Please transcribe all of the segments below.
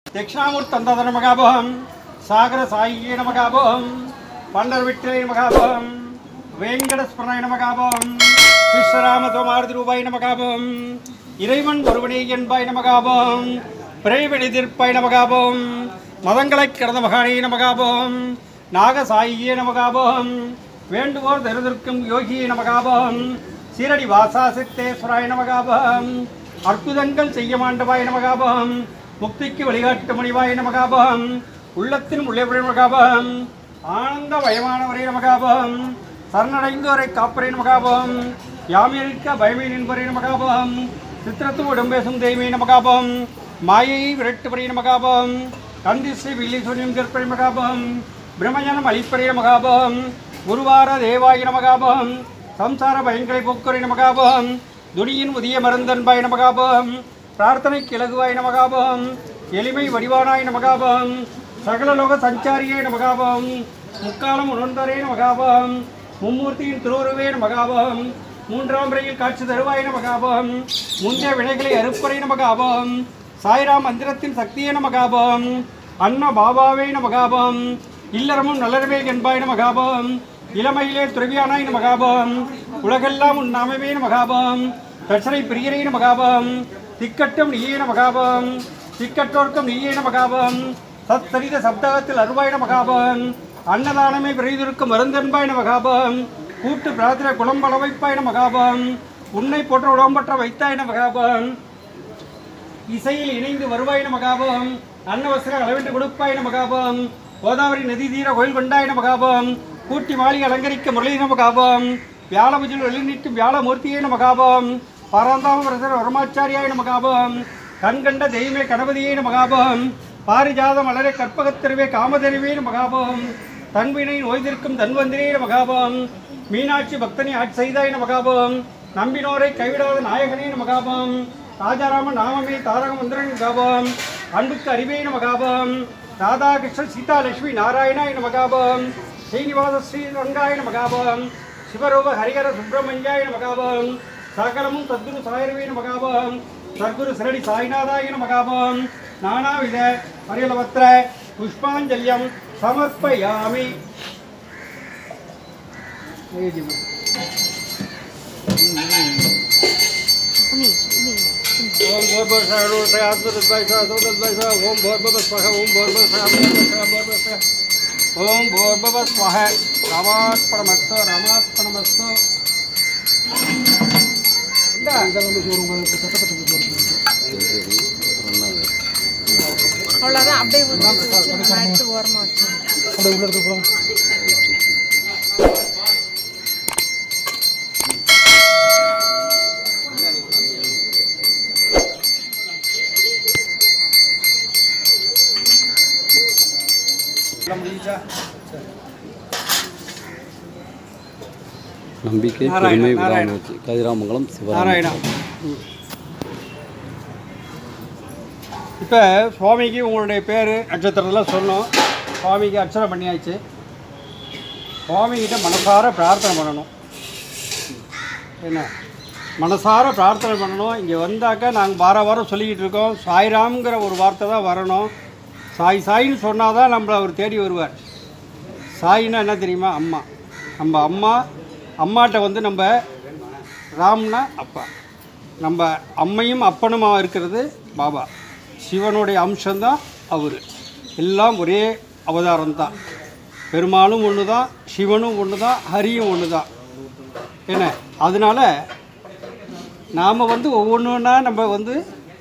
దక్షిణామూర్తందర నమగాభవం సాగర సాయి నమగాభవం పండర విట్టలై నమగాభవం வேங்கட ஸ்மரணாய நமகாபம் கிருஷ்ணராமதோமாரதி ரூபாய் நமகாபம் இறைவன் ஒருவனே என்பாய் நமகாபம் பிறைவெளி திருப்பாய் நமகாபம் மதங்களைக் கடந்த மகானே நமகாபம் நாகசாயியே நமகாபம் வேண்டுவோர் தருதற்கும் யோகியே நமகாபம் சீரடி வாசா சித்தேஸ்வராய நமகாபம் அற்புதங்கள் செய்ய மாண்டவாய் நமகாபம் முக்திக்கு வழிகாட்டு மணிவாய் நமகாபம் உள்ளத்தின் உள்ளே நமகாபம் ஆனந்த வயமானவரே நமகாபம் சரணடைந்தோரை காப்பரே நமகாபம் யாமிருக்க பயமே நின்பரே நமகாபம் சித்திரத்து உடம்பேசும் தெய்வமே நமகாபம் மாயை விரட்டுபரே நமகாபம் கந்திசை வில்லி சூரியம் கற்பரை மகாபம் பிரம்மஞானம் அளிப்பரே நமகாபம் குருவார தேவாய நமகாபம் சம்சார பயங்களை போக்குரை நமகாபம் துணியின் உதிய மருந்தன்பாய் நமகாபம் பிரார்த்தனை கிழகுவாய் நமகாபம் எளிமை வடிவானாய் நமகாபம் சகலலோக சஞ்சாரியே நமகாபம் முக்காலம் உணர்ந்தரே நமகாபம் மும்மூர்த்தியின் திருவுருவே நமகாபம் மூன்றாம் முறையில் காட்சி தருவாய் நமகாபம் முந்தைய வினைகளை அறுப்பறை நமகாபம் சாய்ராம் மந்திரத்தின் சக்தியே நமகாபம் அன்ன பாபாவே நமகாபம் இல்லறமும் நல்லறவே என்பாய் நமகாபம் இளமையிலே துறவியானாய் நமகாபம் உலகெல்லாம் உன் நாமவே நமகாபம் பிரச்சனை பிரியரே நமகாபம் திக்கட்டும் நீயே நமகாபம் திக்கட்டோர்க்கும் நீயே நமகாபம் சத்தரித சப்தகத்தில் அருவாய் நமகாபம் அன்னதானமே விரைதிருக்கும் மருந்தன்பாய் நமகாபம் கூட்டு பிரார்த்தனை குளம்பள வைப்பாய் நமகாபம் உன்னை போன்ற உடம்பற்ற வைத்தாய் நமகாபம் இசையில் இணைந்து வருவாய் நமகாபம் அன்னவசர அளவென்று கொடுப்பாய் நமகாபம் கோதாவரி நதி தீர கோயில் கொண்டாய் நமகாபம் கூட்டி மாளிகை அலங்கரிக்க முரளி நமகாபம் வியாழபுஜில் வெளிநீட்டும் வியாழமூர்த்தியே நமகாபம் பரந்தாமரசர் வரமாச்சாரியாய் நமகாபம் கண்கண்ட தெய்வமே கணபதியே நமகாபம் பாரிஜாத மலரே கற்பகத்திருவே காமதெருவே நமகாபம் தன்வினை நோய்திருக்கும் தன்வந்திரே நமகாபம் மீனாட்சி பக்தனை ஆட்சி செய்தாய் நமகாபம் நம்பினோரை கைவிடாத நாயகனே நமகாபம் ராஜாராம நாமமே தாரக மந்திரன் மகாபம் அன்புக்கு அறிவே நமகாபம் ராதாகிருஷ்ண சீதாலட்சுமி நாராயணாய நமகாபம் ஸ்ரீனிவாச ஸ்ரீரங்காய நமகாபம் சிவரூப ஹரிகர சுப்பிரமணியாய நமகாபம் சகலமும் சத்குரு சாயரவே நமகாபம் சத்குரு சிரடி சாய்நாதாய நமகாபம் நானாவித பரியலபத்திர புஷ்பாஞ்சல்யம் சமர்ப்பயாமி ஓம் போர்பஸ்வஹ ரோஷய ஆத்மதத்வைஸ்வஹ சோதத்வைஸ்வஹ ஓம் போர்பஸ்வஹ ஓம் போர்பஸ்வஹ போர்பஸ்வஹ ஓம் போர்பஸ்வஹ ராமாத்பணமஸ்து ராமாத்பணமஸ்து அவ்வளோதான் அப்படியே ஊற்றி வச்சு நான் எடுத்து ஓரமாக வச்சு நம்பிக்கை நாராயண, பொறுமை நாராயண. விடாமுயற்சி கதிராமங்கலம் சிவராமன் நாராயணா இப்போ சுவாமிக்கு உங்களுடைய பேர் நட்சத்திரத்தெல்லாம் சொன்னோம் சுவாமிக்கு அர்ச்சனை பண்ணியாச்சு சுவாமிகிட்ட மனசார பிரார்த்தனை பண்ணணும் என்ன மனசார பிரார்த்தனை பண்ணணும் இங்கே வந்தாக்கா நாங்கள் வார வாரம் சொல்லிக்கிட்டு இருக்கோம் சாய்ராம்ங்கிற ஒரு வார்த்தை தான் வரணும் சாய் சாயின்னு சொன்னால் தான் நம்மளை அவர் தேடி வருவார் சாயின்னா என்ன தெரியுமா அம்மா நம்ம அம்மா அம்மாட்ட வந்து நம்ம ராம்னா அப்பா நம்ம அம்மையும் அப்பனுமா இருக்கிறது பாபா சிவனுடைய அம்சம்தான் அவர் எல்லாம் ஒரே அவதாரம் தான் பெருமாளும் ஒன்று தான் சிவனும் ஒன்று தான் ஹரியும் ஒன்று தான் என்ன அதனால நாம் வந்து ஒவ்வொன்றுனா நம்ம வந்து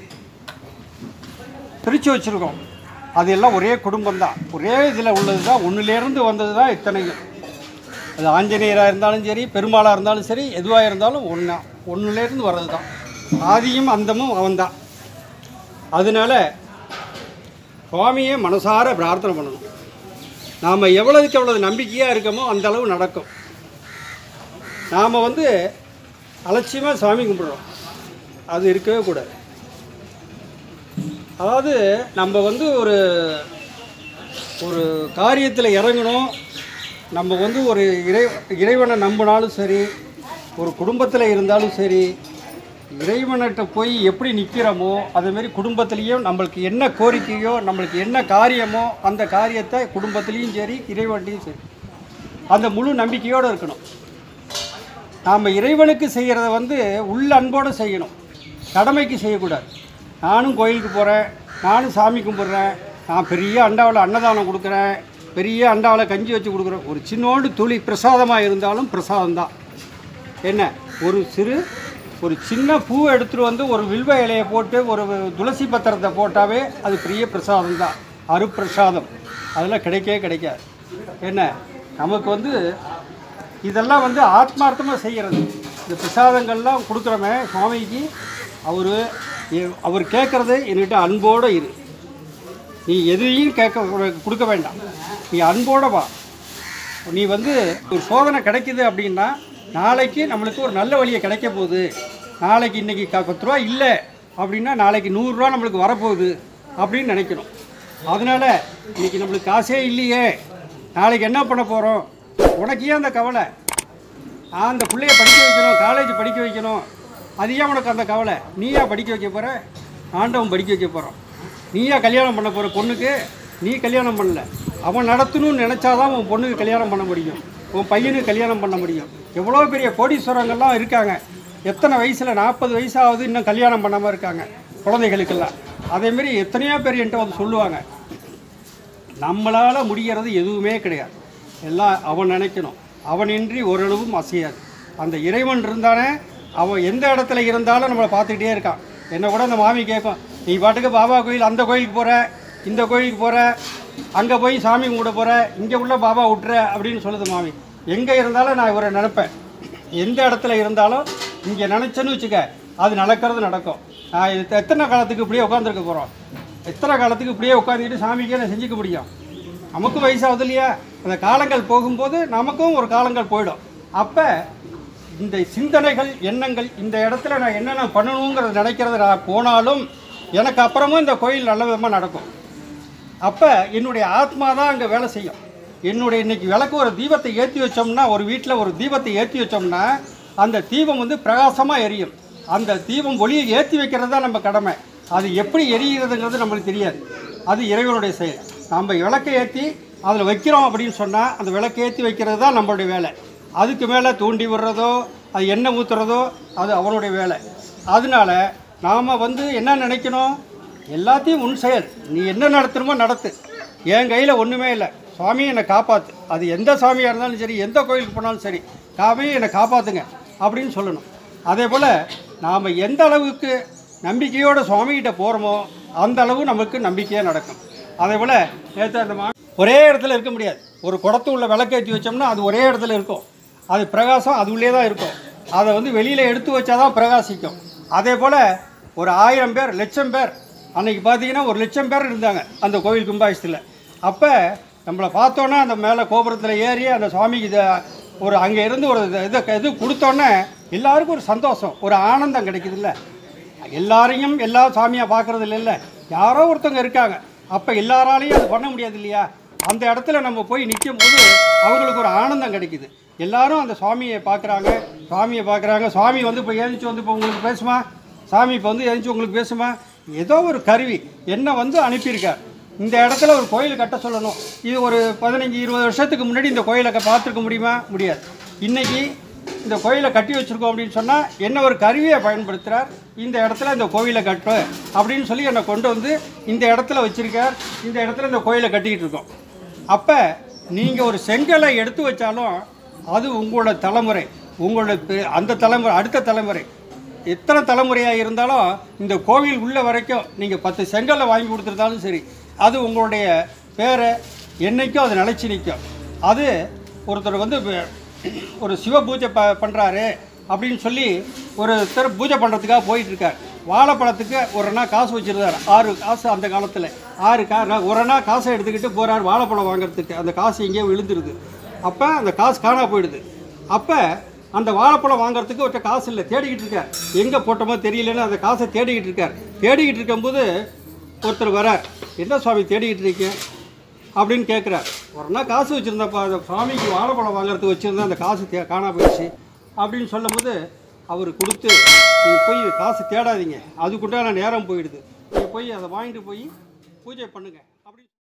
பிரித்து வச்சுருக்கோம் அது எல்லாம் ஒரே குடும்பம் தான் ஒரே இதில் உள்ளது தான் ஒன்றுலேருந்து வந்தது தான் இத்தனையும் அது ஆஞ்சநேயராக இருந்தாலும் சரி பெருமாளாக இருந்தாலும் சரி எதுவாக இருந்தாலும் ஒன்றா ஒன்றுலேருந்து வர்றது தான் ஆதியும் அந்தமும் அவன்தான் அதனால சுவாமியை மனசார பிரார்த்தனை பண்ணணும் நாம் எவ்வளவுக்கு எவ்வளவு நம்பிக்கையாக இருக்கமோ அந்த அளவு நடக்கும் நாம் வந்து அலட்சியமாக சாமி கும்பிடுறோம் அது இருக்கவே கூடாது அதாவது நம்ம வந்து ஒரு ஒரு காரியத்தில் இறங்கணும் நம்ம வந்து ஒரு இறை இறைவனை நம்பினாலும் சரி ஒரு குடும்பத்தில் இருந்தாலும் சரி இறைவன்கிட்ட போய் எப்படி நிற்கிறோமோ அதேமாரி குடும்பத்திலையும் நம்மளுக்கு என்ன கோரிக்கையோ நம்மளுக்கு என்ன காரியமோ அந்த காரியத்தை குடும்பத்திலையும் சரி இறைவன்ட்டையும் சரி அந்த முழு நம்பிக்கையோடு இருக்கணும் நாம் இறைவனுக்கு செய்கிறத வந்து உள்ள அன்போடு செய்யணும் கடமைக்கு செய்யக்கூடாது நானும் கோயிலுக்கு போகிறேன் நானும் சாமி கும்பிட்றேன் நான் பெரிய அண்டாவில் அன்னதானம் கொடுக்குறேன் பெரிய அண்டாவில் கஞ்சி வச்சு கொடுக்குறேன் ஒரு சின்னோண்டு துளி பிரசாதமாக இருந்தாலும் பிரசாதம் தான் என்ன ஒரு சிறு ஒரு சின்ன பூவை எடுத்துகிட்டு வந்து ஒரு வில்வ இலையை போட்டு ஒரு துளசி பத்திரத்தை போட்டாவே அது பெரிய பிரசாதம் தான் அருப்பிரசாதம் அதெல்லாம் கிடைக்கவே கிடைக்காது என்ன நமக்கு வந்து இதெல்லாம் வந்து ஆத்மார்த்தமாக செய்கிறது இந்த பிரசாதங்கள்லாம் கொடுக்குறோமே சுவாமிக்கு அவர் அவர் கேட்குறது என்கிட்ட அன்போடு இரு நீ எதையும் கேட்க கொடுக்க வேண்டாம் நீ அன்போட வா நீ வந்து ஒரு சோதனை கிடைக்குது அப்படின்னா நாளைக்கு நம்மளுக்கு ஒரு நல்ல வழியை கிடைக்க போகுது நாளைக்கு இன்றைக்கி க பத்து ரூபா இல்லை அப்படின்னா நாளைக்கு நூறுரூவா நம்மளுக்கு வரப்போகுது அப்படின்னு நினைக்கணும் அதனால் இன்றைக்கி நம்மளுக்கு காசே இல்லையே நாளைக்கு என்ன பண்ண போகிறோம் உனக்கு ஏன் அந்த கவலை நான் அந்த பிள்ளைய படிக்க வைக்கணும் காலேஜ் படிக்க வைக்கணும் அது ஏன் உனக்கு அந்த கவலை நீயா படிக்க வைக்க போகிற ஆண்டவன் படிக்க வைக்க போகிறான் நீயா கல்யாணம் பண்ண போகிற பொண்ணுக்கு நீ கல்யாணம் பண்ணல அவன் நடத்தணும்னு நினச்சாதான் உன் பொண்ணுக்கு கல்யாணம் பண்ண முடியும் உன் பையனுக்கு கல்யாணம் பண்ண முடியும் எவ்வளோ பெரிய கோடீஸ்வரங்கள்லாம் இருக்காங்க எத்தனை வயசில் நாற்பது வயசாவது இன்னும் கல்யாணம் பண்ணாமல் இருக்காங்க குழந்தைகளுக்கெல்லாம் அதேமாரி எத்தனையோ பேர் என்கிட்ட வந்து சொல்லுவாங்க நம்மளால் முடிகிறது எதுவுமே கிடையாது எல்லாம் அவன் நினைக்கணும் அவனின்றி ஓரளவும் அசையாது அந்த இறைவன் இருந்தானே அவன் எந்த இடத்துல இருந்தாலும் நம்மளை பார்த்துக்கிட்டே இருக்கான் என்னை கூட அந்த மாமி கேட்கும் நீ பாட்டுக்கு பாபா கோயில் அந்த கோயிலுக்கு போகிற இந்த கோயிலுக்கு போகிற அங்கே போய் சாமி கும்பிட போகிற இங்கே உள்ள பாபா விட்டுற அப்படின்னு சொல்லுது மாமி எங்கே இருந்தாலும் நான் இவரை நினைப்பேன் எந்த இடத்துல இருந்தாலும் இங்கே நினச்சேன்னு வச்சுக்க அது நடக்கிறது நடக்கும் நான் இது எத்தனை காலத்துக்கு இப்படியே உட்காந்துருக்க போகிறோம் எத்தனை காலத்துக்கு இப்படியே உட்காந்துக்கிட்டு சாமிக்கே நான் செஞ்சுக்க முடியும் நமக்கும் வயசாகுது இல்லையா அந்த காலங்கள் போகும்போது நமக்கும் ஒரு காலங்கள் போயிடும் அப்போ இந்த சிந்தனைகள் எண்ணங்கள் இந்த இடத்துல நான் என்னென்ன பண்ணணுங்கிறத நினைக்கிறத நான் போனாலும் எனக்கு அப்புறமும் இந்த கோயில் நல்ல விதமாக நடக்கும் அப்போ என்னுடைய ஆத்மா தான் அங்கே வேலை செய்யும் என்னுடைய இன்னைக்கு விளக்கு ஒரு தீபத்தை ஏற்றி வச்சோம்னா ஒரு வீட்டில் ஒரு தீபத்தை ஏற்றி வச்சோம்னா அந்த தீபம் வந்து பிரகாசமாக எரியும் அந்த தீபம் ஒளியை ஏற்றி வைக்கிறது தான் நம்ம கடமை அது எப்படி எரிகிறதுங்கிறது நம்மளுக்கு தெரியாது அது இறைவனுடைய செயல் நம்ம விளக்கை ஏற்றி அதில் வைக்கிறோம் அப்படின்னு சொன்னால் அந்த விளக்கை ஏற்றி வைக்கிறது தான் நம்மளுடைய வேலை அதுக்கு மேலே தூண்டி விடுறதோ அது எண்ணெய் ஊற்றுறதோ அது அவனுடைய வேலை அதனால நாம் வந்து என்ன நினைக்கணும் எல்லாத்தையும் உன் செயல் நீ என்ன நடத்தணுமோ நடத்து என் கையில் ஒன்றுமே இல்லை சுவாமி என்னை காப்பாற்று அது எந்த சாமியாக இருந்தாலும் சரி எந்த கோயிலுக்கு போனாலும் சரி சாமி என்னை காப்பாற்றுங்க அப்படின்னு சொல்லணும் அதே போல் நாம் எந்த அளவுக்கு நம்பிக்கையோட சுவாமிகிட்ட போகிறோமோ அந்த அளவு நமக்கு நம்பிக்கையாக நடக்கும் அதே போல் நேற்று அந்த மா ஒரே இடத்துல இருக்க முடியாது ஒரு குடத்து உள்ள விளக்கேற்றி வச்சோம்னா அது ஒரே இடத்துல இருக்கும் அது பிரகாசம் அது உள்ளே தான் இருக்கும் அதை வந்து வெளியில் எடுத்து வச்சாதான் பிரகாசிக்கும் அதே போல் ஒரு ஆயிரம் பேர் லட்சம் பேர் அன்னைக்கு பார்த்தீங்கன்னா ஒரு லட்சம் பேர் இருந்தாங்க அந்த கோவில் கும்பாபிஷத்தில் அப்போ நம்மளை பார்த்தோன்னே அந்த மேலே கோபுரத்தில் ஏறி அந்த சுவாமிக்கு இதை ஒரு அங்கே இருந்து ஒரு இது- இதை இது கொடுத்தோன்னே எல்லாருக்கும் ஒரு சந்தோஷம் ஒரு ஆனந்தம் கிடைக்குதுல்ல எல்லாரையும் எல்லா சாமியாக பார்க்கறது இல்லைல்ல யாரோ ஒருத்தவங்க இருக்காங்க அப்போ எல்லாராலையும் அது பண்ண முடியாது இல்லையா அந்த இடத்துல நம்ம போய் நிற்கும் போது அவங்களுக்கு ஒரு ஆனந்தம் கிடைக்குது எல்லாரும் அந்த சுவாமியை பார்க்குறாங்க சுவாமியை பார்க்குறாங்க சுவாமி வந்து இப்போ எழுந்துச்சு வந்து இப்போ உங்களுக்கு பேசுமா சாமி இப்போ வந்து எழுந்துச்சு உங்களுக்கு பேசுமா ஏதோ ஒரு கருவி என்ன வந்து அனுப்பியிருக்கார் இந்த இடத்துல ஒரு கோயில் கட்ட சொல்லணும் இது ஒரு பதினஞ்சு இருபது வருஷத்துக்கு முன்னாடி இந்த கோயிலை க- பார்த்துருக்க முடியுமா முடியாது இன்னைக்கு இந்த கோயிலை கட்டி வச்சிருக்கோம் அப்படின்னு சொன்னால் என்ன ஒரு கருவியை பயன்படுத்துகிறார் இந்த இடத்துல இந்த கோயிலை கட்டு அப்படின்னு சொல்லி என்னை கொண்டு வந்து இந்த இடத்துல வச்சிருக்கார் இந்த இடத்துல இந்த கோயிலை கட்டிக்கிட்டு இருக்கோம் அப்போ நீங்கள் ஒரு செங்கலை எடுத்து வச்சாலும் அது உங்களோட தலைமுறை உங்களோட பெ- அந்த தலைமுறை அடுத்த தலைமுறை எத்தனை தலைமுறையாக இருந்தாலும் இந்த கோவில் உள்ள வரைக்கும் நீங்கள் பத்து செங்கலை வாங்கி கொடுத்துருந்தாலும் சரி அது உங்களுடைய பேரை என்னைக்கும் அது நிலைச்சி நிற்கும் அது ஒருத்தர் வந்து ப- ஒரு சிவ பூஜை ப பண்ணுறாரு அப்படின்னு சொல்லி ஒருத்தர் பூஜை பண்ணுறதுக்காக போயிட்டுருக்கார் வாழைப்பழத்துக்கு ஒரு அண்ணா காசு வச்சுருந்தார் ஆறு காசு அந்த காலத்தில் ஆறு கா ஒரு அண்ணா காசை எடுத்துக்கிட்டு போகிறார் வாழைப்பழம் வாங்குறதுக்கு அந்த காசு எங்கேயோ விழுந்துருது அப்போ அந்த காசு காணா போயிடுது அப்போ அந்த வாழைப்பழம் வாங்குறதுக்கு ஒருத்த காசு இல்லை தேடிக்கிட்டு இருக்கார் எங்கே போட்டோமோ தெரியலன்னு அந்த காசை தேடிக்கிட்டு இருக்கார் தேடிக்கிட்டு இருக்கும்போது ஒருத்தர் வரார் என்ன சுவாமி தேடிக்கிட்டு இருக்கீங்க அப்படின்னு கேட்குறார் ஒரு நாள் காசு வச்சுருந்தப்பா அந்த சுவாமிக்கு வாழைப்பழம் வாங்குறதுக்கு வச்சுருந்தா அந்த காசு தே காணா போயிடுச்சு அப்படின்னு சொல்லும்போது அவர் கொடுத்து நீங்கள் போய் காசு தேடாதீங்க அதுக்குண்டான நேரம் போயிடுது நீங்கள் போய் அதை வாங்கிட்டு போய் பூஜை பண்ணுங்கள் அப்படி